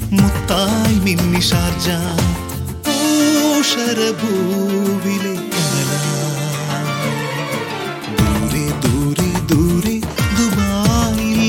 മുത്തായി മിന്നി ഷാർജ ഊഷരഭൂവിലെ കനലായി. ദൂരെ ദൂരെ ദൂരെ ദുബായിൽ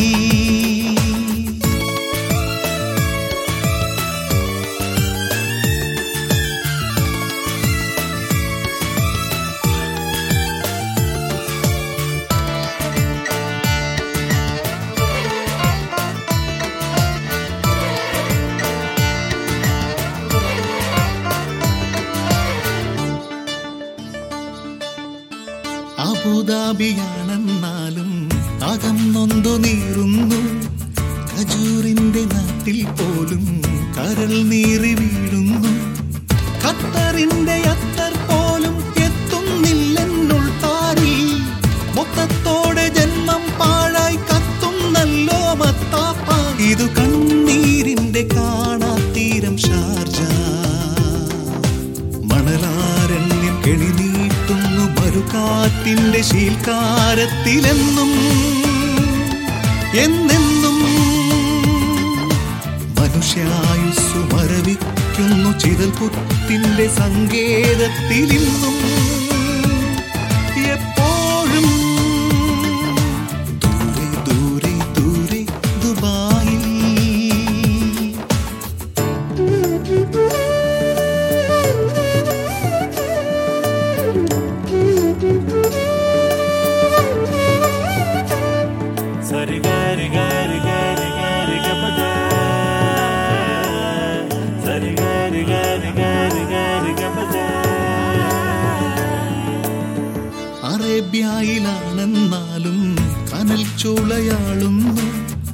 അബുദാബിയാണെന്നാലും അകം നൊന്തു നീറുന്നു ഖജൂറിന്റെ നാട്ടിൽ പോലും കരൾ നീറി വീഴുന്നു ഖത്തറിന്റെ അത്തർ പോലും എത്തുന്നില്ലെന്നുൾ താരിൽ മൊത്തത്തോടെ ജന്മം പാഴായി കത്തുന്നല്ലോ മത്താപ്പ ഇതു കണ്ണീരിന്റെ കാണാത്തീരം ഷാർജ മണലാരണ്യം കെളിനീട്ടുന്നു മരുകാറ്റിന്റെ ശീൽക്കാരത്തിലെന്നും എന്നെന്നും മനുഷ്യായുസ്സു മരവിക്കുന്നു ചിതൽപുത്തിന്റെ സങ്കേതത്തിലിന്നും എപ്പോഴും ദൂരെ ദൂരെ ദൂരെ ദുബായിൽ Sari gari gari gari gari gapada. Sari gari gari gari gari gapada. അറേബ്യയിലാണെന്നാലും കനൽ ചൂളയാളുന്നു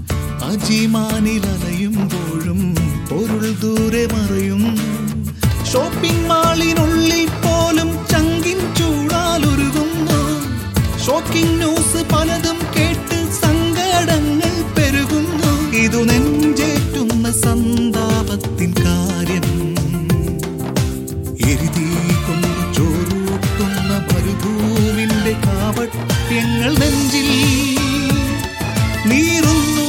അജിമാനിലലയുമ്പോഴും പൊരുൾ ദൂരെ മറയുന്നു ഷോപ്പിംഗ് മാളിനുള്ളിൽ പോലും ചങ്കിൻ ചൂടാലുരുകുന്നു ഷോക്കിംഗ് ന്യൂസ് പലതും കേട്ട് സങ്കടങ്ങൾ പെരുകുന്നു ഇതു നെഞ്ചേറ്റുന്ന സന്താപത്തിൻ കാര്യം എരുതി കൊണ്ട് ചോറൂട്ടുന്ന മരുഭൂവിന്റെ കാപട്യങ്ങൾ നെഞ്ചിൽ നീറുന്നു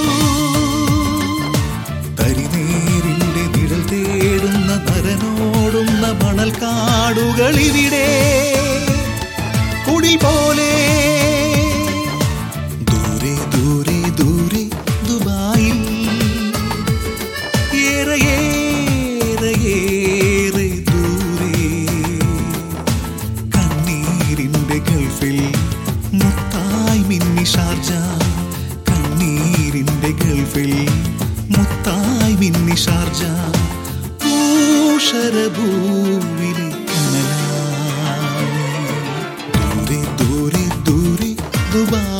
തരിനേരിന്റെ നിഴൽ തേടുന്ന നരനോടുന്ന മണൽക്കാടുകൾ ഇവിടെ കുടി പോലെ ദൂരെ ദൂരെ ദൂരെ ദുബായിൽ ഏറെ ഏറെ ഏറെ ദൂരെ കണ്ണീരിന്റെ ഗൾഫിൽ മുത്തായി മിന്നി ഷാർജ കണ്ണീരിന്റെ ഗൾഫിൽ മുത്തായി മിന്നി ഷാർജ ഊഷരഭൂവിലെ കനലായി ദൂരെ ദൂരെ ദൂരെ ദുബായ്